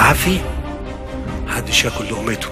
عافي محدش ياكل لقمته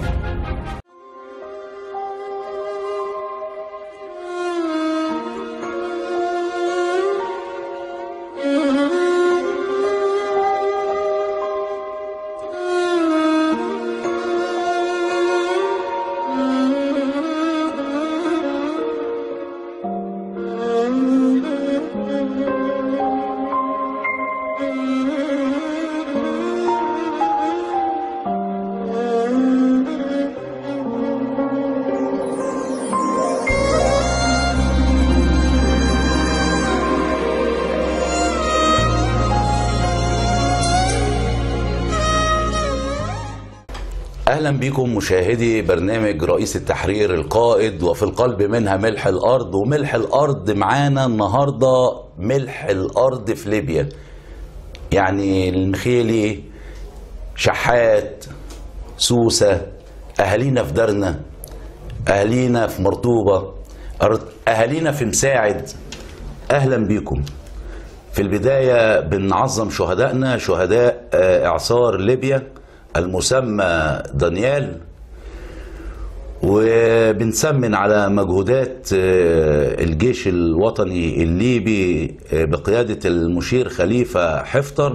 اهلا بكم مشاهدي برنامج رئيس التحرير القائد وفي القلب منها ملح الارض وملح الارض معانا النهارده ملح الارض في ليبيا يعني المخيلي شحات سوسه اهالينا في درنا اهالينا في مرطوبه أر- اهالينا في مساعد اهلا بكم في البداية بنعظم شهدائنا شهداء آه، إعصار ليبيا المسمى دانيال وبنسمن على مجهودات آه، الجيش الوطني الليبي آه، بقيادة المشير خليفة حفتر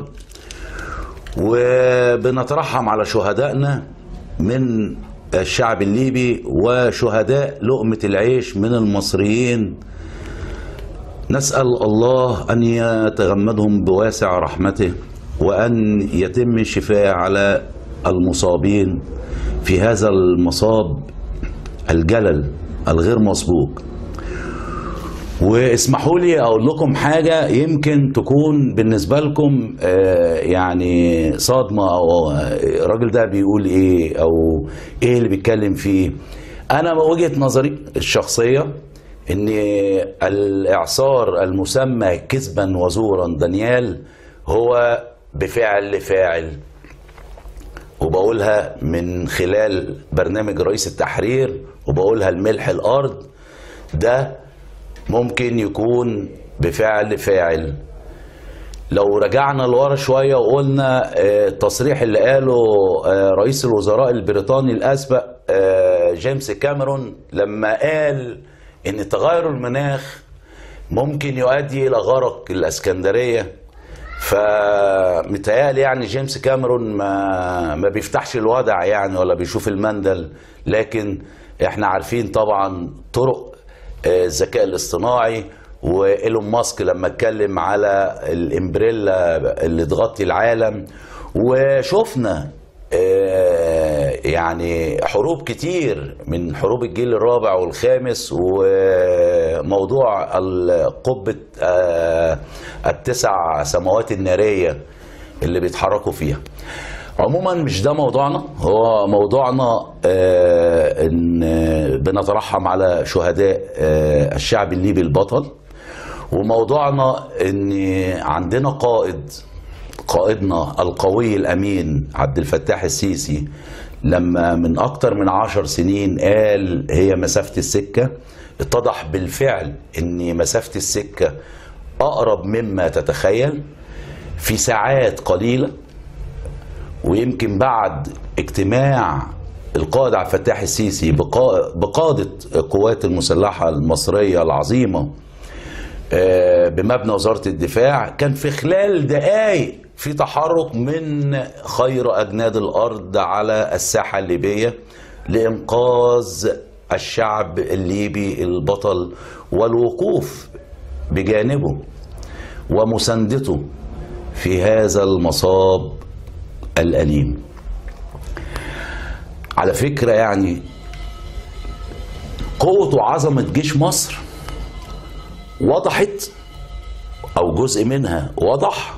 وبنترحم على شهدائنا من الشعب الليبي وشهداء لقمة العيش من المصريين نسأل الله أن يتغمدهم بواسع رحمته وأن يتم الشفاء على المصابين في هذا المصاب الجلل الغير مسبوق واسمحوا لي اقول لكم حاجه يمكن تكون بالنسبه لكم آه، يعني صدمه او آه، الراجل ده بيقول ايه او ايه اللي بيتكلم فيه انا وجهه نظري الشخصيه ان الاعصار المسمى كذبا وزورا دانيال هو بفعل فاعل وبقولها من خلال برنامج رئيس التحرير وبقولها الملح الارض ده ممكن يكون بفعل فاعل لو رجعنا لورا شوية وقلنا آه، التصريح اللي قاله آه، رئيس الوزراء البريطاني الأسبق آه، جيمس كاميرون لما قال إن تغير المناخ ممكن يؤدي إلى غرق الإسكندرية فمتهيألي يعني جيمس كاميرون ما ما بيفتحش الودع يعني ولا بيشوف المندل لكن احنا عارفين طبعا طرق آه، الذكاء الاصطناعي وايلون ماسك لما اتكلم على الامبريلا اللي تغطي العالم وشفنا آه، يعني حروب كتير من حروب الجيل الرابع والخامس وموضوع القبة آه، التسع سماوات النارية اللي بيتحركوا فيها عموما مش ده موضوعنا هو موضوعنا آه، ان بنترحم على شهداء آه، الشعب الليبي البطل وموضوعنا ان عندنا قائد قائدنا القوي الامين عبد الفتاح السيسي لما من اكتر من عشر سنين قال هي مسافة السكة اتضح بالفعل ان مسافة السكة اقرب مما تتخيل في ساعات قليلة ويمكن بعد اجتماع القائد عبد الفتاح السيسي بقا- بقادة القوات المسلحة المصرية العظيمة آه، بمبنى وزارة الدفاع كان في خلال دقائق في تحرك من خير أجناد الأرض على الساحة الليبية لإنقاذ الشعب الليبي البطل والوقوف بجانبه ومساندته في هذا المصاب الأليم على فكرة يعني قوة وعظمة جيش مصر وضحت او جزء منها وضح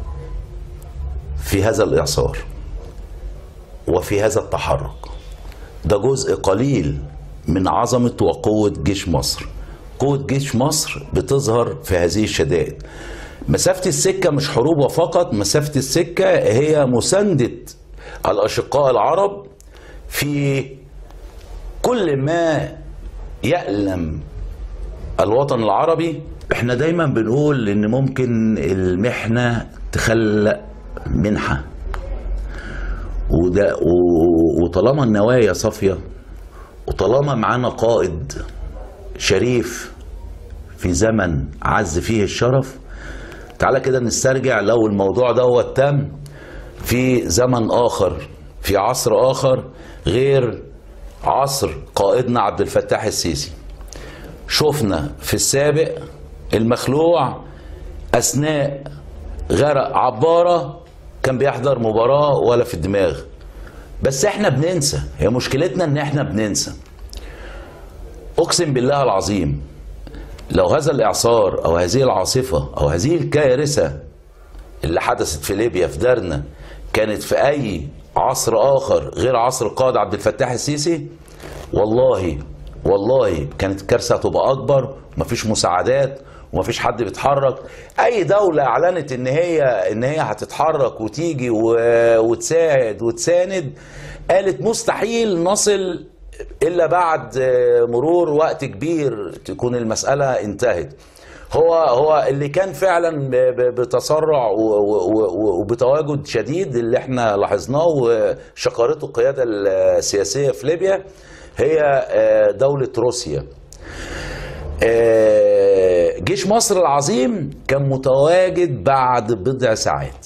في هذا الاعصار وفي هذا التحرك ده جزء قليل من عظمه وقوه جيش مصر قوه جيش مصر بتظهر في هذه الشدائد مسافه السكه مش حروب فقط مسافه السكه هي مسانده الاشقاء العرب في كل ما يألم الوطن العربي احنا دايما بنقول ان ممكن المحنة تخلق منحة وده و- وطالما النوايا صافيه وطالما معانا قائد شريف في زمن عز فيه الشرف تعالى كده نسترجع لو الموضوع ده تم في زمن آخر في عصر آخر غير عصر قائدنا عبد الفتاح السيسي شفنا في السابق المخلوع أثناء غرق عبارة كان بيحضر مباراة ولا في الدماغ بس احنا بننسى هي مشكلتنا ان احنا بننسى اقسم بالله العظيم لو هذا الاعصار او هذه العاصفه او هذه الكارثه اللي حدثت في ليبيا في درنا كانت في اي عصر اخر غير عصر القائد عبد الفتاح السيسي والله والله كانت الكارثه هتبقى اكبر ومفيش مساعدات ومفيش حد بيتحرك اي دوله اعلنت ان هي ان هي هتتحرك وتيجي و- وتساعد وتساند قالت مستحيل نصل الا بعد آه، مرور وقت كبير تكون المساله انتهت هو هو اللي كان فعلا ب- ب- بتسرع و- و- و- وبتواجد شديد اللي احنا لاحظناه وشكرته القياده السياسيه في ليبيا هي آه، دوله روسيا آه، جيش مصر العظيم كان متواجد بعد بضع ساعات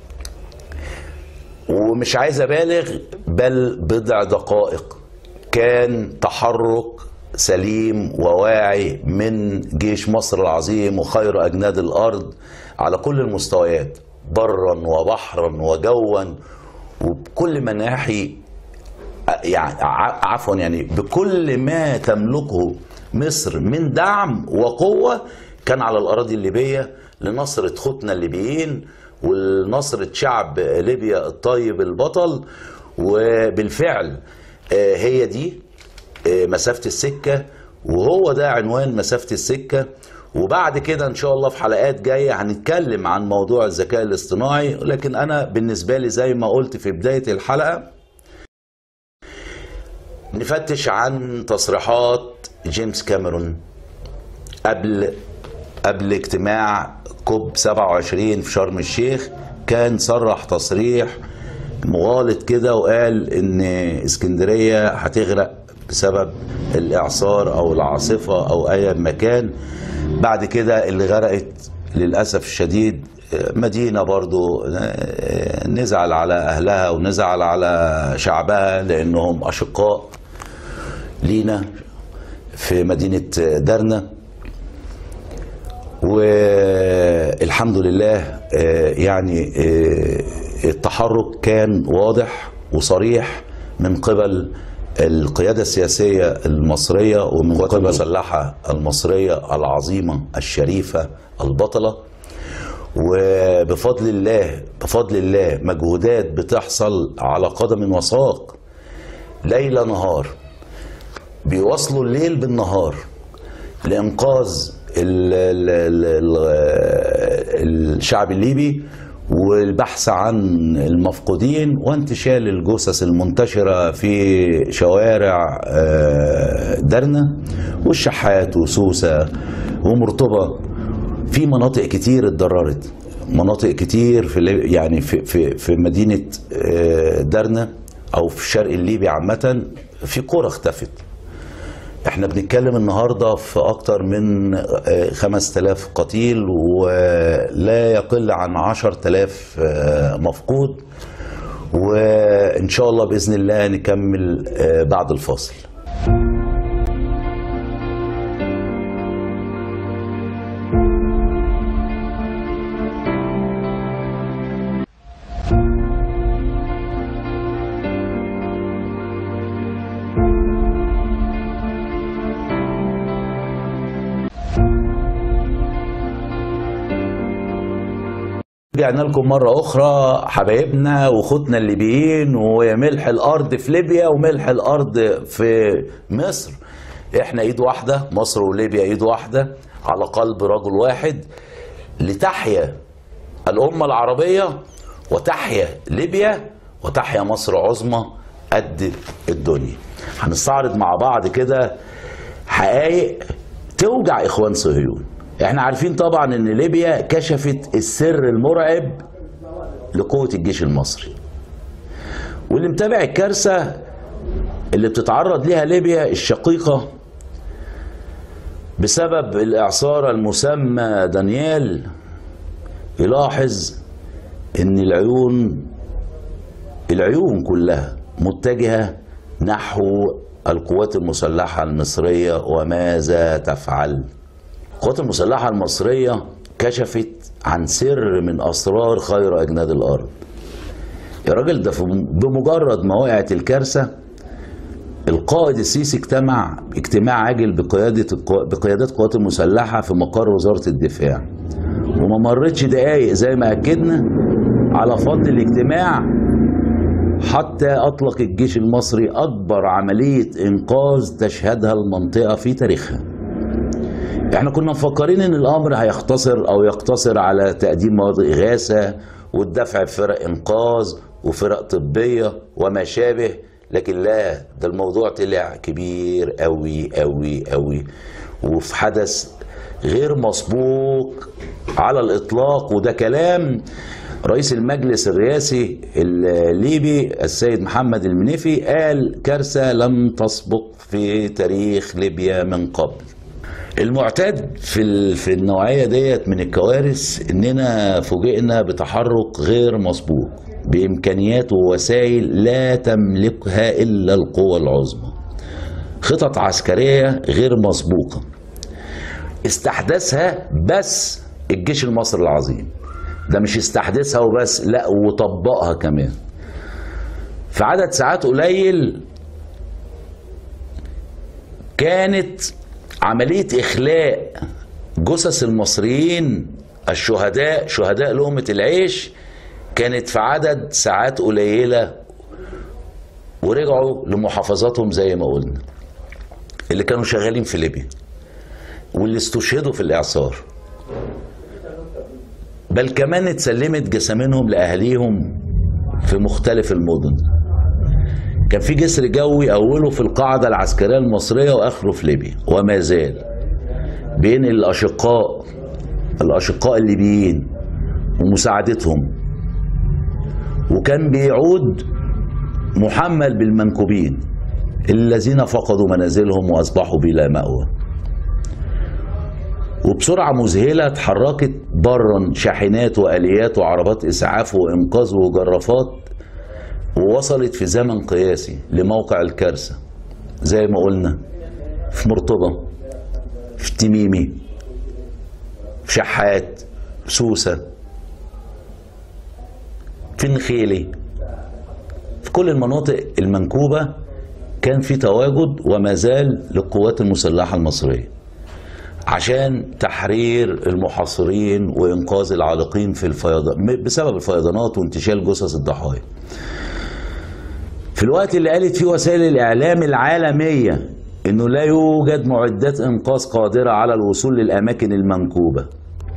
ومش عايز ابالغ بل بضع دقائق كان تحرك سليم وواعي من جيش مصر العظيم وخير اجناد الارض على كل المستويات برا وبحرا وجوا وبكل مناحي يعني ع- عفوا يعني بكل ما تملكه مصر من دعم وقوة كان على الأراضي الليبية لنصرة خوتنا الليبيين ولنصرة شعب ليبيا الطيب البطل وبالفعل آه، هي دي آه، مسافة السكة وهو ده عنوان مسافة السكة وبعد كده ان شاء الله في حلقات جاية هنتكلم عن موضوع الذكاء الاصطناعي لكن انا بالنسبة لي زي ما قلت في بداية الحلقة نفتش عن تصريحات جيمس كاميرون قبل قبل اجتماع كوب 27 في شرم الشيخ كان صرح تصريح مغالط كده وقال ان اسكندريه هتغرق بسبب الاعصار او العاصفه او اي مكان بعد كده اللي غرقت للاسف الشديد مدينه برضو نزعل على اهلها ونزعل على شعبها لانهم اشقاء لينا في مدينه درنا والحمد لله آه، يعني آه، التحرك كان واضح وصريح من قبل القيادة السياسية المصرية ومن قبل المسلحة المصرية العظيمة الشريفة البطلة وبفضل الله بفضل الله مجهودات بتحصل على قدم وساق ليل نهار بيواصلوا الليل بالنهار لإنقاذ ال ال ال ال الشعب الليبي والبحث عن المفقودين وانتشال الجثث المنتشرة في شوارع آه، درنا والشحات وسوسة ومرطبة في مناطق كتير اتضررت مناطق كتير في الليب- يعني في في في مدينة آه، درنا أو في الشرق الليبي عامة في قرى اختفت احنا بنتكلم النهارده في اكتر من آه، 5000 قتيل ولا يقل عن 10000 آه، مفقود وان شاء الله باذن الله نكمل آه، بعد الفاصل رجعنا لكم مرة أخرى حبايبنا وأخوتنا الليبيين وملح الأرض في ليبيا وملح الأرض في مصر إحنا إيد واحدة مصر وليبيا إيد واحدة على قلب رجل واحد لتحيا الأمة العربية وتحيا ليبيا وتحيا مصر عظمى قد الدنيا هنستعرض مع بعض كده حقائق توجع إخوان صهيون احنا عارفين طبعا ان ليبيا كشفت السر المرعب لقوة الجيش المصري واللي متابع الكارثة اللي بتتعرض ليها ليبيا الشقيقة بسبب الإعصار المسمى دانيال يلاحظ إن العيون العيون كلها متجهة نحو القوات المسلحة المصرية وماذا تفعل القوات المسلحة المصرية كشفت عن سر من أسرار خير أجناد الأرض يا راجل ده بمجرد ما وقعت الكارثة القائد السيسي اجتمع اجتماع عاجل بقيادة بقيادات القوات المسلحة في مقر وزارة الدفاع وما مرتش دقايق زي ما أكدنا على فضل الاجتماع حتى أطلق الجيش المصري أكبر عملية إنقاذ تشهدها المنطقة في تاريخها احنا كنا مفكرين ان الامر هيختصر او يقتصر على تقديم مواد اغاثه والدفع بفرق انقاذ وفرق طبيه وما شابه لكن لا ده الموضوع طلع كبير قوي قوي قوي وفي حدث غير مسبوق على الاطلاق وده كلام رئيس المجلس الرئاسي الليبي السيد محمد المنيفي قال كارثه لم تسبق في تاريخ ليبيا من قبل المعتاد في في النوعيه ديت من الكوارث اننا فوجئنا بتحرك غير مسبوق بامكانيات ووسائل لا تملكها الا القوى العظمى خطط عسكريه غير مسبوقه استحدثها بس الجيش المصري العظيم ده مش استحدثها وبس لا وطبقها كمان في عدد ساعات قليل كانت عملية إخلاء جثث المصريين الشهداء شهداء لقمة العيش كانت في عدد ساعات قليلة ورجعوا لمحافظاتهم زي ما قلنا اللي كانوا شغالين في ليبيا واللي استشهدوا في الإعصار بل كمان اتسلمت جسامينهم لأهاليهم في مختلف المدن كان في جسر جوي أوله في القاعدة العسكرية المصرية وآخره في ليبيا وما زال بين الأشقاء الأشقاء الليبيين ومساعدتهم وكان بيعود محمل بالمنكوبين الذين فقدوا منازلهم وأصبحوا بلا مأوى وبسرعة مذهلة اتحركت برا شاحنات وآليات وعربات إسعاف وإنقاذ وجرافات ووصلت في زمن قياسي لموقع الكارثة زي ما قلنا في مرتضى في تميمي في شحات في سوسة في النخيلي في كل المناطق المنكوبة كان في تواجد وما زال للقوات المسلحة المصرية عشان تحرير المحاصرين وإنقاذ العالقين في الفيضان بسبب الفيضانات وانتشال جثث الضحايا في الوقت اللي قالت فيه وسائل الإعلام العالمية إنه لا يوجد معدات إنقاذ قادرة على الوصول للأماكن المنكوبة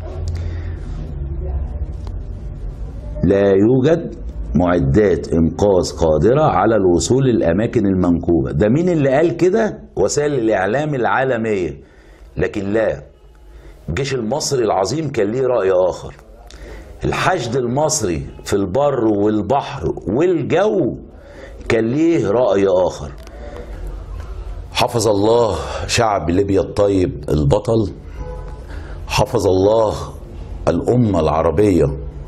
لا يوجد معدات إنقاذ قادرة على الوصول للأماكن المنكوبة ده مين اللي قال كده؟ وسائل الإعلام العالمية لكن لا الجيش المصري العظيم كان ليه رأي آخر الحشد المصري في البر والبحر والجو كان ليه رأي آخر حفظ الله شعب ليبيا الطيب البطل حفظ الله الأمة العربية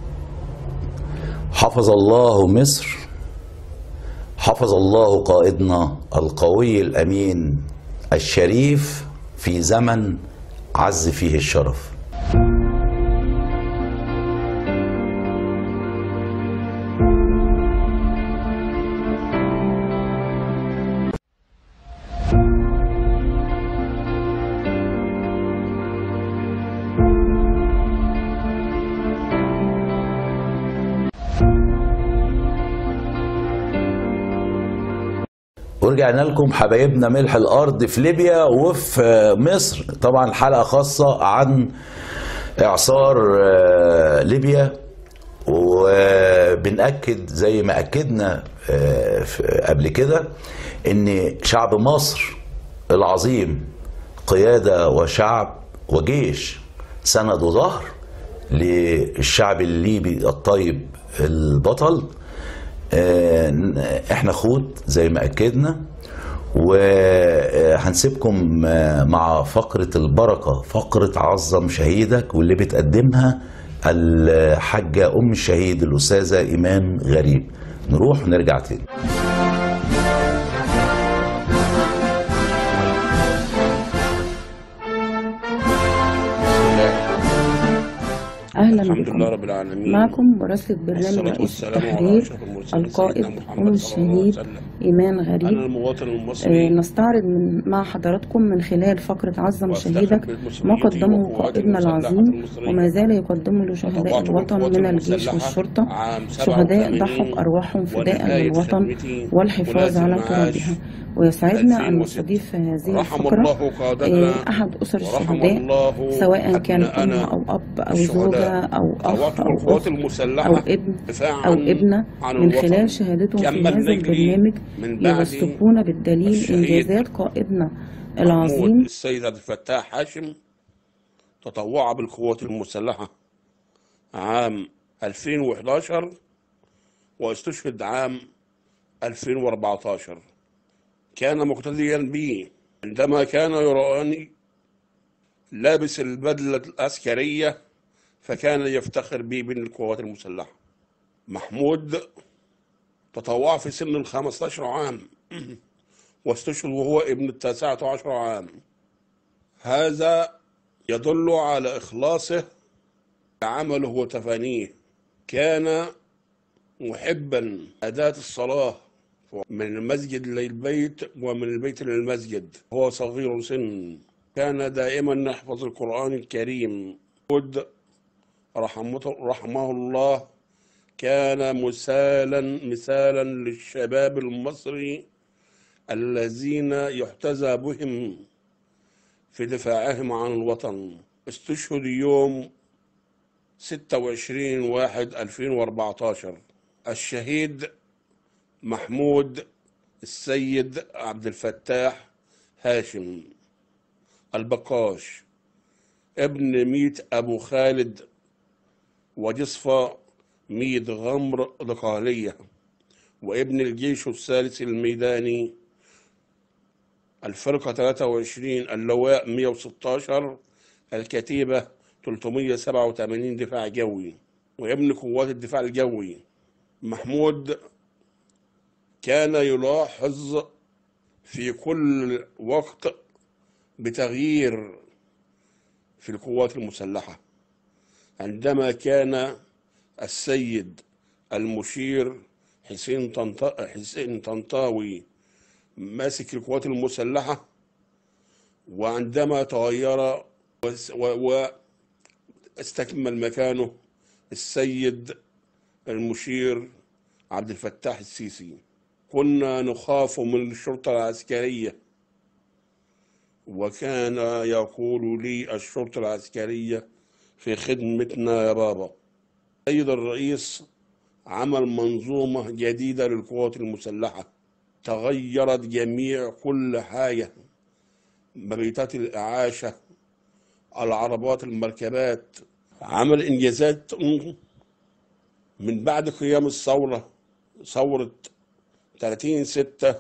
حفظ الله مصر حفظ الله قائدنا القوي الأمين الشريف في زمن عز فيه الشرف ورجعنا لكم حبايبنا ملح الارض في ليبيا وفي مصر طبعا حلقه خاصه عن اعصار ليبيا وبنأكد زي ما أكدنا قبل كده إن شعب مصر العظيم قيادة وشعب وجيش سند وظهر للشعب الليبي الطيب البطل آه، احنا خوت زي ما اكدنا وهنسيبكم آه، مع فقرة البركة فقرة عظم شهيدك واللي بتقدمها الحاجة أم الشهيد الأستاذة إيمان غريب نروح ونرجع تاني أهلا الحمد بكم لله رب العالمين معكم مراسلة برنامج والصلاة رئيس والسلام على التحرير أشرف المرسلين القائد سيدنا محمد أم صلى الله عليه الشهيد وسلم. إيمان أنا غريب المواطن آه، المصري نستعرض من مع حضراتكم من خلال فقرة عظم وأفتخر شهيدك ما بالمصرية قدمه وقواتي قائدنا المسلحة العظيم المصرية. وما زال يقدمه لشهداء تطوعت الوطن بالقوات من الجيش المسلحة والشرطة عام شهداء 87 ضحوا بأرواحهم فداء ونهاية للوطن خدمتي والحفاظ ولازم على معاش ترابها ويسعدنا أن 2006. نستضيف في هذه رحم الفقرة الله قادتنا آه، أحد أسر ورحم الشهداء الله سواء كان أم أبناءنا أو أب أو الشهداء. زوجة أو أخ طوعت أو بالقوات أخت المسلحة أو ابن دفاعا أو ابنة عن من الوطن. خلال شهادتهم في كمل هذا نجري البرنامج من بعد يوثقون بالدليل الشهيد إنجازات قائدنا محمود العظيم السيد عبد الفتاح هاشم تطوع بالقوات المسلحة عام 2011 واستشهد عام 2014 كان مقتديا بي عندما كان يراني لابس البدلة العسكرية فكان يفتخر بي بين القوات المسلحة محمود تطوع في سن ال 15 عام واستشهد وهو ابن التاسعة عشر عام هذا يدل على إخلاصه لعمله وتفانيه كان محبا أداة الصلاة من المسجد للبيت ومن البيت للمسجد هو صغير سن كان دائما يحفظ القرآن الكريم ود رحمته رحمه الله كان مثالا مثالا للشباب المصري الذين يحتذى بهم في دفاعهم عن الوطن استشهد يوم 26 واحد 2014 الشهيد محمود السيد عبد الفتاح هاشم البقاش ابن ميت أبو خالد وجصفة ميت غمر دقالية وابن الجيش الثالث الميداني الفرقة 23 اللواء 116 الكتيبة 387 دفاع جوي وابن قوات الدفاع الجوي محمود كان يلاحظ في كل وقت بتغيير في القوات المسلحة عندما كان السيد المشير حسين طنطا حسين طنطاوي ماسك القوات المسلحة وعندما تغير وس- و- واستكمل مكانه السيد المشير عبد الفتاح السيسي كنا نخاف من الشرطة العسكرية وكان يقول لي الشرطة العسكرية في خدمتنا يا بابا السيد الرئيس عمل منظومة جديدة للقوات المسلحة تغيرت جميع كل حاجة مبيتات الإعاشة العربات المركبات عمل إنجازات من بعد قيام الثورة ثورة 30 6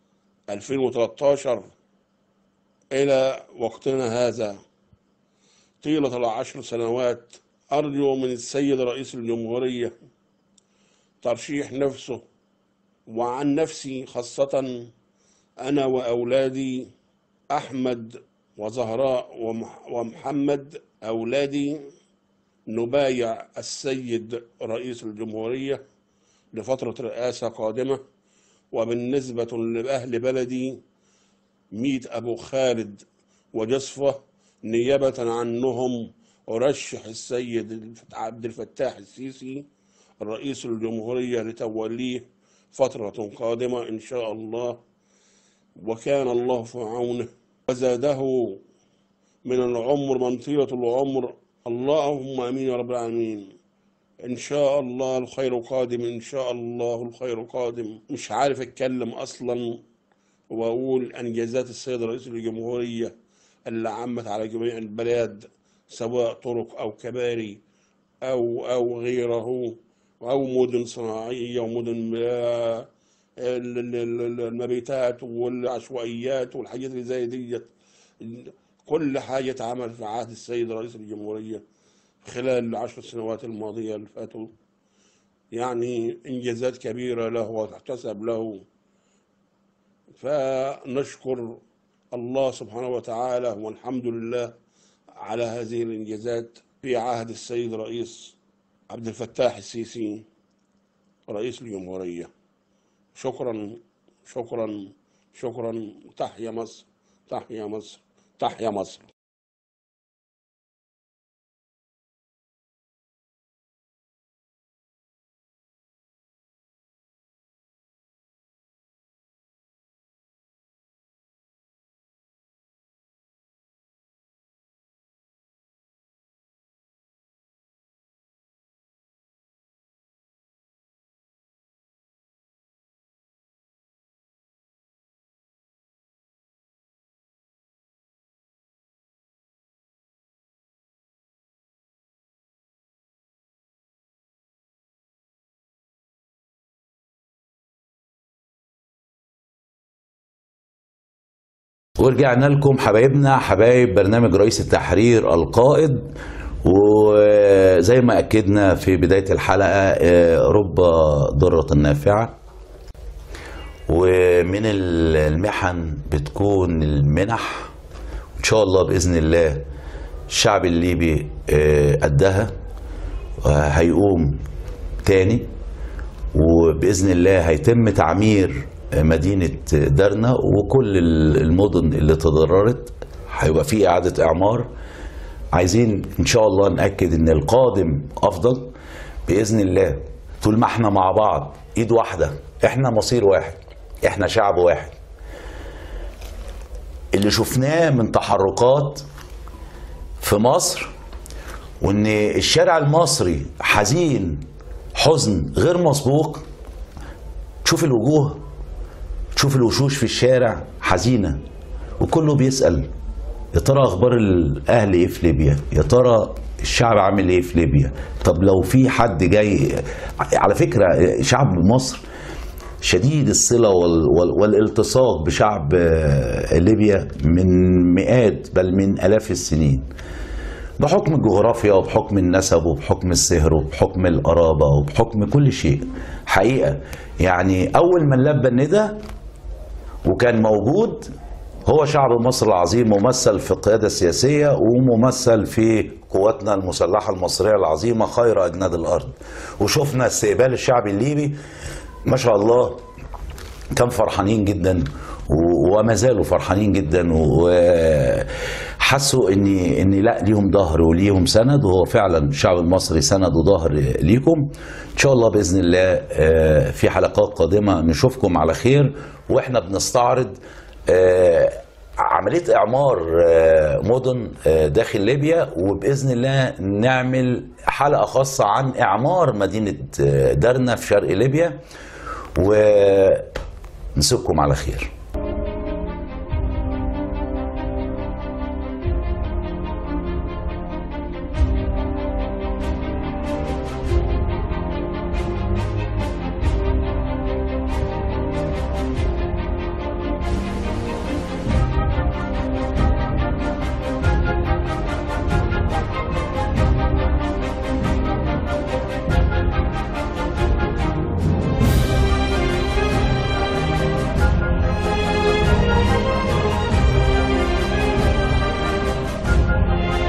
2013 إلى وقتنا هذا طيلة العشر سنوات أرجو من السيد رئيس الجمهورية ترشيح نفسه وعن نفسي خاصة أنا وأولادي أحمد وزهراء ومح- ومحمد أولادي نبايع السيد رئيس الجمهورية لفترة رئاسة قادمة وبالنسبة لأهل بلدي ميت أبو خالد وجصفة نيابة عنهم أرشح السيد عبد الفتاح السيسي رئيس الجمهورية لتوليه فترة قادمة إن شاء الله وكان الله في عونه وزاده من العمر من طيلة العمر اللهم امين يا رب العالمين ان شاء الله الخير قادم ان شاء الله الخير قادم مش عارف اتكلم اصلا واقول انجازات السيد رئيس الجمهوريه اللي عمت على جميع البلاد سواء طرق او كباري او او غيره أو مدن صناعية ومدن آه، ال- ال- ال- المبيتات والعشوائيات والحاجات اللي زي ديت كل حاجة اتعمل في عهد السيد رئيس الجمهورية خلال العشر سنوات الماضية اللي فاتوا يعني إنجازات كبيرة له وتحتسب له فنشكر الله سبحانه وتعالى والحمد لله على هذه الإنجازات في عهد السيد رئيس عبد الفتاح السيسي رئيس الجمهورية شكرا شكرا شكرا تحيا مصر تحيا مصر تحيا مصر ورجعنا لكم حبايبنا حبايب برنامج رئيس التحرير القائد وزي ما أكدنا في بداية الحلقة آه، رب ضرة نافعة ومن المحن بتكون المنح إن شاء الله بإذن الله الشعب الليبي آه، قدها هيقوم تاني وباذن الله هيتم تعمير مدينه درنا وكل المدن اللي تضررت هيبقى في اعاده اعمار عايزين ان شاء الله ناكد ان القادم افضل باذن الله طول ما احنا مع بعض ايد واحده احنا مصير واحد احنا شعب واحد اللي شفناه من تحركات في مصر وان الشارع المصري حزين حزن غير مسبوق تشوف الوجوه تشوف الوشوش في الشارع حزينة وكله بيسأل يا ترى أخبار الأهل إيه في ليبيا يا ترى الشعب عامل إيه في ليبيا طب لو في حد جاي على فكرة شعب مصر شديد الصلة وال- وال- والالتصاق بشعب آه، ليبيا من مئات بل من آلاف السنين بحكم الجغرافيا وبحكم النسب وبحكم السهر وبحكم القرابة وبحكم كل شيء حقيقة يعني أول من لبى الندى وكان موجود هو شعب مصر العظيم ممثل في القيادة السياسية وممثل في قواتنا المسلحة المصرية العظيمة خير أجناد الأرض وشفنا استقبال الشعب الليبي ما شاء الله كان فرحانين جدا و- وما زالوا فرحانين جدا وحسوا ان ان لا ليهم ظهر وليهم سند وهو فعلا الشعب المصري سند وظهر ليكم ان شاء الله باذن الله آه، في حلقات قادمه نشوفكم على خير واحنا بنستعرض آه، عمليه اعمار آه، مدن آه، داخل ليبيا وباذن الله نعمل حلقه خاصه عن اعمار مدينه آه، درنا في شرق ليبيا ونسيبكم على خير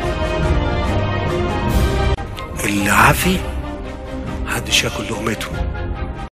اللي عافي محدش ياكل لقمته